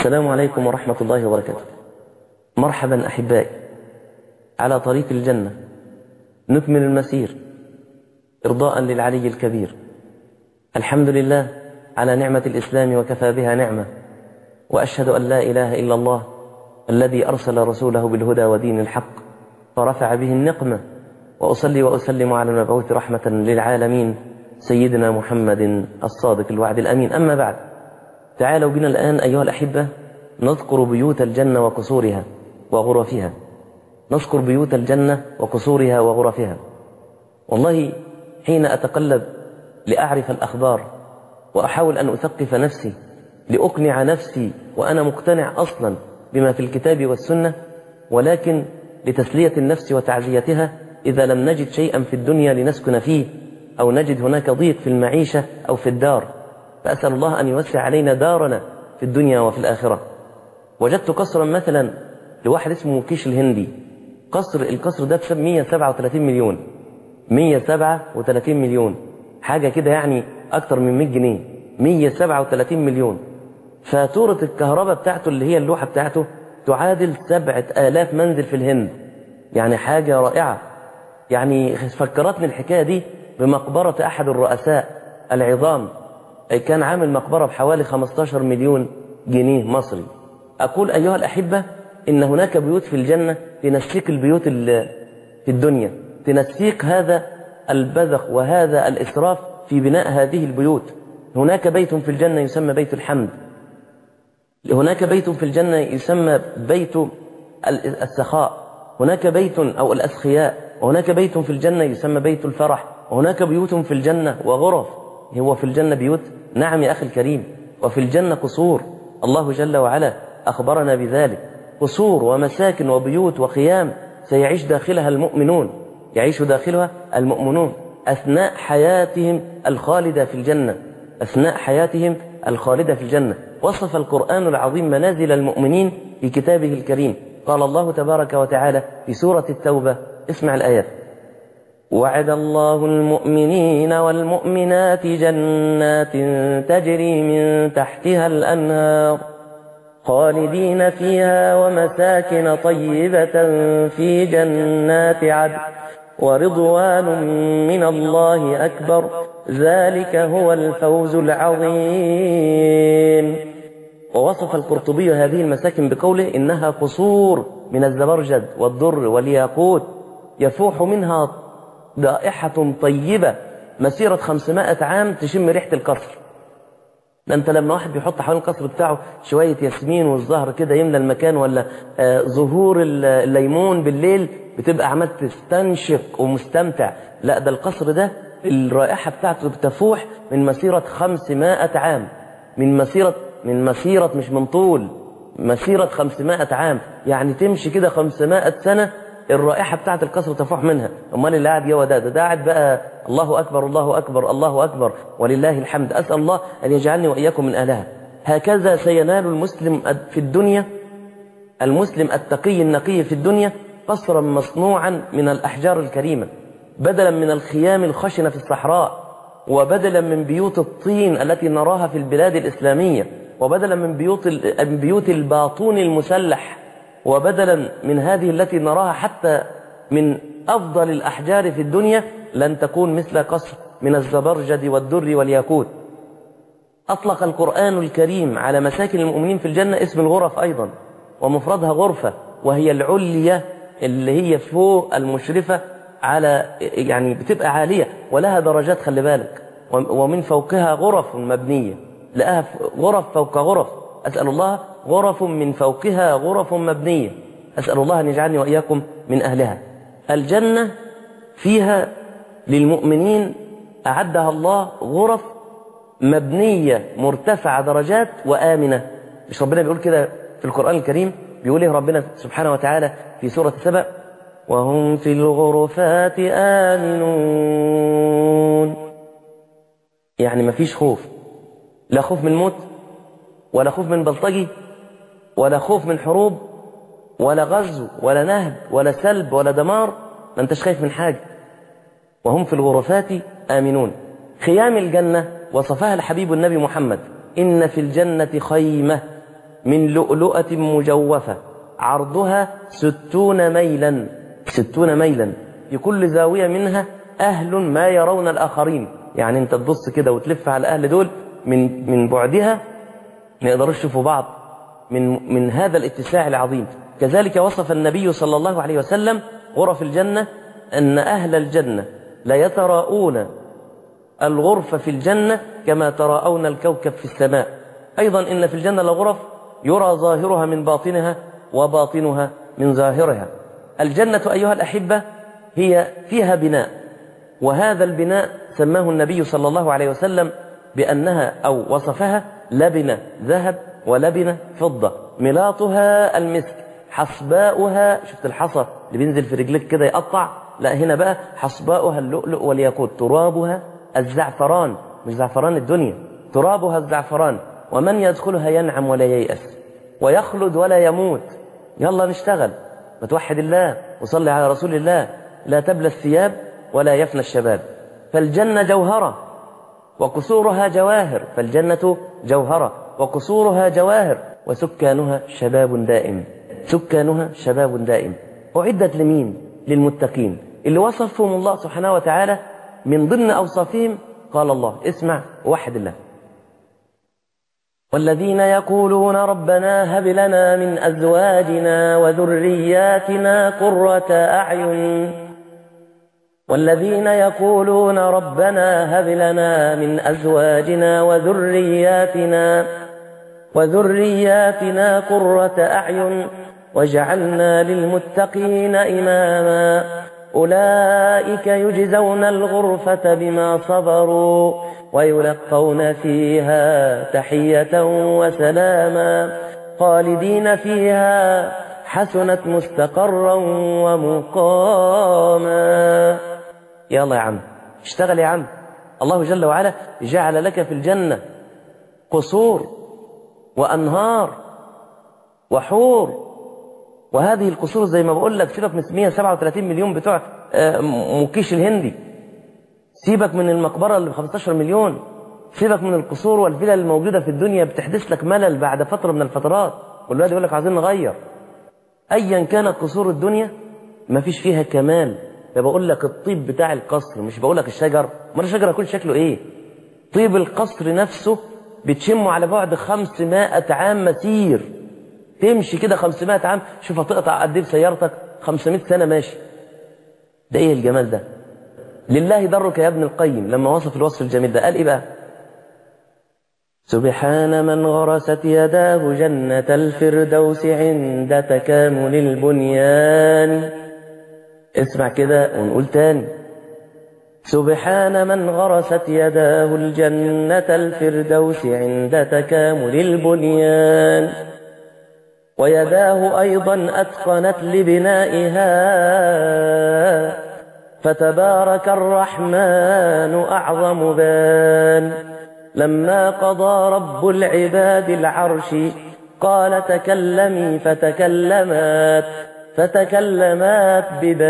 السلام عليكم ورحمة الله وبركاته مرحبا أحبائي على طريق الجنة نكمل المسير إرضاء للعلي الكبير الحمد لله على نعمة الإسلام وكفى بها نعمة وأشهد أن لا إله إلا الله الذي أرسل رسوله بالهدى ودين الحق فرفع به النقمة وأصلي وأسلم على المبعوث رحمة للعالمين سيدنا محمد الصادق الوعد الأمين أما بعد تعالوا بنا الآن أيها الأحبة نذكر بيوت الجنة وقصورها وغرفها نذكر بيوت الجنة وقصورها وغرفها والله حين أتقلب لأعرف الأخبار وأحاول أن أثقف نفسي لأقنع نفسي وأنا مقتنع أصلا بما في الكتاب والسنة ولكن لتسلية النفس وتعزيتها إذا لم نجد شيئا في الدنيا لنسكن فيه أو نجد هناك ضيق في المعيشة أو في الدار فأسأل الله أن يوسع علينا دارنا في الدنيا وفي الآخرة وجدت قصرا مثلا لواحد اسمه كيش الهندي قصر القصر ده بسبب 137 مليون 137 مليون حاجة كده يعني أكتر من 100 جنيه 137 مليون فاتورة الكهرباء بتاعته اللي هي اللوحة بتاعته تعادل 7000 منزل في الهند يعني حاجة رائعة يعني فكرتني الحكاية دي بمقبرة أحد الرؤساء العظام كان عامل مقبرة بحوالي 15 مليون جنيه مصري أقول أيها الأحبة إن هناك بيوت في الجنة تنسيق البيوت في الدنيا تنسيق هذا البذخ وهذا الإسراف في بناء هذه البيوت هناك بيت في الجنة يسمى بيت الحمد هناك بيت في الجنة يسمى بيت السخاء هناك بيت أو الأسخياء وهناك بيت في الجنة يسمى بيت الفرح وهناك بيوت في الجنة وغرف هو في الجنة بيوت نعم يا أخي الكريم وفي الجنة قصور الله جل وعلا أخبرنا بذلك قصور ومساكن وبيوت وخيام سيعيش داخلها المؤمنون يعيش داخلها المؤمنون أثناء حياتهم الخالدة في الجنة أثناء حياتهم الخالدة في الجنة وصف القرآن العظيم منازل المؤمنين في كتابه الكريم قال الله تبارك وتعالى في سورة التوبة اسمع الآيات وعد الله المؤمنين والمؤمنات جنات تجري من تحتها الأنهار خالدين فيها ومساكن طيبة في جنات عدن ورضوان من الله أكبر ذلك هو الفوز العظيم ووصف القرطبي هذه المساكن بقوله إنها قصور من الزبرجد والدر والياقوت يفوح منها رائحة طيبة مسيرة 500 عام تشم ريحة القصر ده انت لما واحد بيحط حوالين القصر بتاعه شوية ياسمين والزهر كده يملى المكان ولا آه زهور الليمون بالليل بتبقى عمال تستنشق ومستمتع لا ده القصر ده الرائحة بتاعته بتفوح من مسيرة 500 عام من مسيرة من مسيرة مش من طول مسيرة 500 عام يعني تمشي كده 500 سنة الرائحة بتاعت القصر تفوح منها أمال اللي قاعد يوا ده ده قاعد بقى الله أكبر الله أكبر الله أكبر ولله الحمد أسأل الله أن يجعلني وإياكم من أهلها هكذا سينال المسلم في الدنيا المسلم التقي النقي في الدنيا قصرا مصنوعا من الأحجار الكريمة بدلا من الخيام الخشنة في الصحراء وبدلا من بيوت الطين التي نراها في البلاد الإسلامية وبدلا من بيوت من بيوت الباطون المسلح وبدلا من هذه التي نراها حتى من أفضل الأحجار في الدنيا لن تكون مثل قصر من الزبرجد والدر والياقوت أطلق القرآن الكريم على مساكن المؤمنين في الجنة اسم الغرف أيضا ومفردها غرفة وهي العلية اللي هي فوق المشرفة على يعني بتبقى عالية ولها درجات خلي بالك ومن فوقها غرف مبنية لها غرف فوق غرف أسأل الله غرف من فوقها غرف مبنية أسأل الله أن يجعلني وإياكم من أهلها الجنة فيها للمؤمنين أعدها الله غرف مبنية مرتفعة درجات وآمنة مش ربنا بيقول كده في القرآن الكريم بيقول ايه ربنا سبحانه وتعالى في سورة سبأ وهم في الغرفات آمنون يعني ما فيش خوف لا خوف من الموت ولا خوف من بلطجي ولا خوف من حروب ولا غزو ولا نهب ولا سلب ولا دمار ما انتش خايف من حاجة وهم في الغرفات آمنون خيام الجنة وصفها الحبيب النبي محمد إن في الجنة خيمة من لؤلؤة مجوفة عرضها ستون ميلا ستون ميلا في كل زاوية منها أهل ما يرون الآخرين يعني أنت تبص كده وتلف على الأهل دول من من بعدها ما يقدروش يشوفوا بعض من من هذا الاتساع العظيم كذلك وصف النبي صلى الله عليه وسلم غرف الجنة أن أهل الجنة لا يتراءون الغرفة في الجنة كما تراءون الكوكب في السماء أيضا إن في الجنة لغرف يرى ظاهرها من باطنها وباطنها من ظاهرها الجنة أيها الأحبة هي فيها بناء وهذا البناء سماه النبي صلى الله عليه وسلم بأنها أو وصفها لبنة ذهب ولبنة فضة ملاطها المسك حصباؤها شفت الحصى اللي بينزل في رجلك كده يقطع لا هنا بقى حصباؤها اللؤلؤ والياقوت ترابها الزعفران مش زعفران الدنيا ترابها الزعفران ومن يدخلها ينعم ولا ييأس ويخلد ولا يموت يلا نشتغل وتوحد الله وصلي على رسول الله لا تبلى الثياب ولا يفنى الشباب فالجنة جوهرة وقصورها جواهر فالجنة جوهرة وقصورها جواهر وسكانها شباب دائم سكانها شباب دائم أعدت لمين للمتقين اللي وصفهم الله سبحانه وتعالى من ضمن أوصافهم قال الله اسمع وحد الله والذين يقولون ربنا هب لنا من أزواجنا وذرياتنا قرة أعين والذين يقولون ربنا هب لنا من أزواجنا وذرياتنا وذرياتنا قرة أعين وجعلنا للمتقين إماما أولئك يجزون الغرفة بما صبروا ويلقون فيها تحية وسلاما خالدين فيها حسنت مستقرا ومقاما يلا يا عم اشتغل يا عم الله جل وعلا جعل لك في الجنة قصور وأنهار وحور وهذه القصور زي ما بقول لك سيبك من 137 مليون بتوع مكيش الهندي سيبك من المقبرة اللي ب 15 مليون سيبك من القصور والفلل الموجودة في الدنيا بتحدث لك ملل بعد فترة من الفترات والواد يقول لك عايزين نغير أيا كانت قصور الدنيا ما فيش فيها كمال ده بقول لك الطيب بتاع القصر مش بقول لك الشجر ما الشجر يكون شكله ايه طيب القصر نفسه بتشمه على بعد 500 عام مسير تمشي كده 500 عام شوف هتقطع قد ايه بسيارتك 500 سنة ماشي ده ايه الجمال ده لله درك يا ابن القيم لما وصف الوصف الجميل ده قال ايه بقى سبحان من غرست يداه جنة الفردوس عند تكامل البنيان اسمع كده ونقول تاني سبحان من غرست يداه الجنة الفردوس عند تكامل البنيان ويداه أيضا أتقنت لبنائها فتبارك الرحمن أعظم بان لما قضى رب العباد العرش قال تكلمي فتكلمت فتكلمت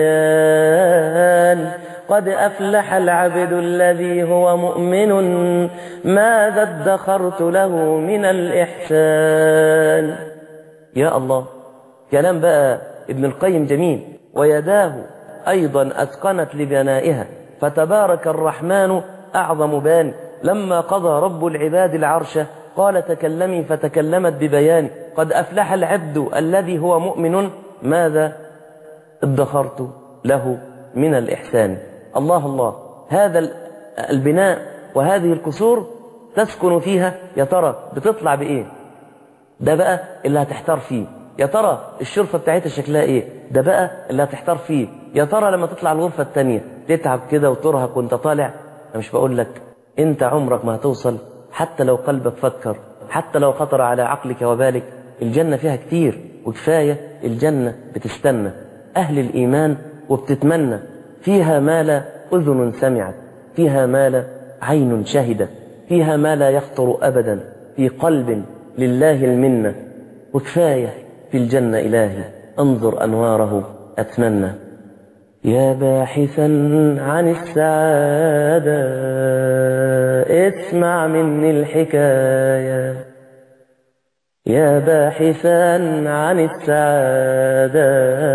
ببيان قد أفلح العبد الذي هو مؤمن ماذا ادخرت له من الإحسان يا الله كلام بقى ابن القيم جميل ويداه أيضا أتقنت لبنائها فتبارك الرحمن أعظم بان لما قضى رب العباد العرش قال تكلمي فتكلمت ببيان قد أفلح العبد الذي هو مؤمن ماذا ادخرت له من الإحسان الله الله هذا البناء وهذه القصور تسكن فيها يا ترى بتطلع بإيه ده بقى اللي هتحتار فيه يا ترى الشرفة بتاعتها شكلها ايه ده بقى اللي هتحتار فيه يا ترى لما تطلع الغرفة التانية تتعب كده وترهق وانت طالع انا مش بقول لك انت عمرك ما هتوصل حتى لو قلبك فكر حتى لو خطر على عقلك وبالك الجنة فيها كتير وكفاية الجنة بتستنى أهل الإيمان وبتتمنى فيها ما لا أذن سمعت فيها ما لا عين شهدت فيها ما لا يخطر أبدا في قلب لله المنة وكفاية في الجنة إلهي انظر أنواره أتمنى يا باحثا عن السعادة اسمع مني الحكاية يا باحثا عن السعادة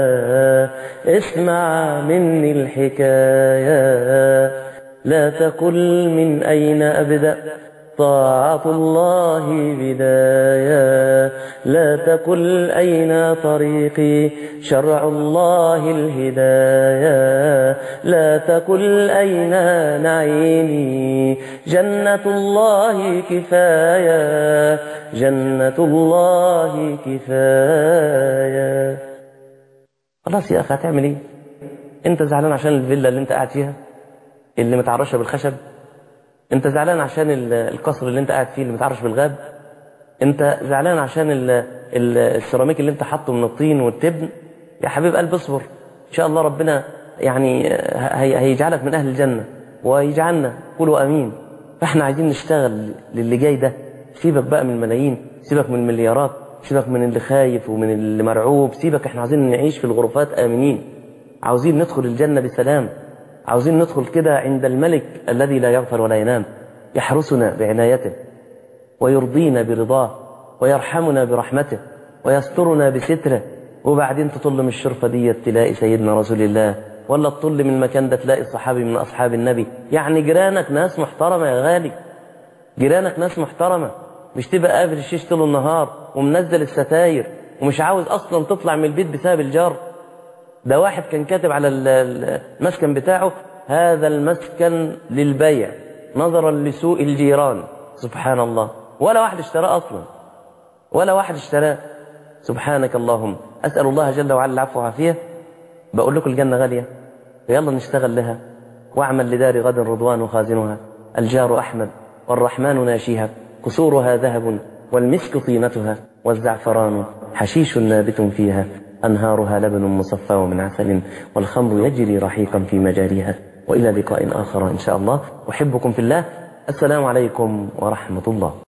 اسمع مني الحكاية لا تقل من أين أبدأ طاعة الله بداية لا تقل أين طريقي شرع الله الهداية لا تقل أين نعيمي جنة الله كفاية جنة الله كفاية خلاص يا أخي هتعمل إيه أنت زعلان عشان الفيلا اللي أنت قاعد فيها اللي متعرشة بالخشب انت زعلان عشان القصر اللي انت قاعد فيه اللي متعرش بالغاب انت زعلان عشان السيراميك اللي انت حاطه من الطين والتبن يا حبيب قلب اصبر ان شاء الله ربنا يعني هيجعلك من اهل الجنه ويجعلنا قولوا امين فاحنا عايزين نشتغل للي جاي ده سيبك بقى من الملايين سيبك من المليارات سيبك من اللي خايف ومن اللي مرعوب سيبك احنا عايزين نعيش في الغرفات امنين عاوزين ندخل الجنه بسلام عاوزين ندخل كده عند الملك الذي لا يغفل ولا ينام يحرسنا بعنايته ويرضينا برضاه ويرحمنا برحمته ويسترنا بستره وبعدين تطل من الشرفة دي تلاقي سيدنا رسول الله ولا تطل من المكان ده تلاقي الصحابي من أصحاب النبي يعني جيرانك ناس محترمة يا غالي جيرانك ناس محترمة مش تبقى قافل الشيش طول النهار ومنزل الستاير ومش عاوز أصلا تطلع من البيت بسبب الجار ده واحد كان كاتب على المسكن بتاعه هذا المسكن للبيع نظرا لسوء الجيران سبحان الله ولا واحد اشتراه أصلا ولا واحد اشتراه سبحانك اللهم أسأل الله جل وعلا العفو والعافية بقول لكم الجنة غالية يلا نشتغل لها واعمل لدار غد رضوان خازنها الجار أحمد والرحمن ناشيها قصورها ذهب والمسك طينتها والزعفران حشيش نابت فيها أنهارها لبن مصفى ومن عسل والخمر يجري رحيقا في مجاريها وإلى لقاء آخر إن شاء الله أحبكم في الله السلام عليكم ورحمة الله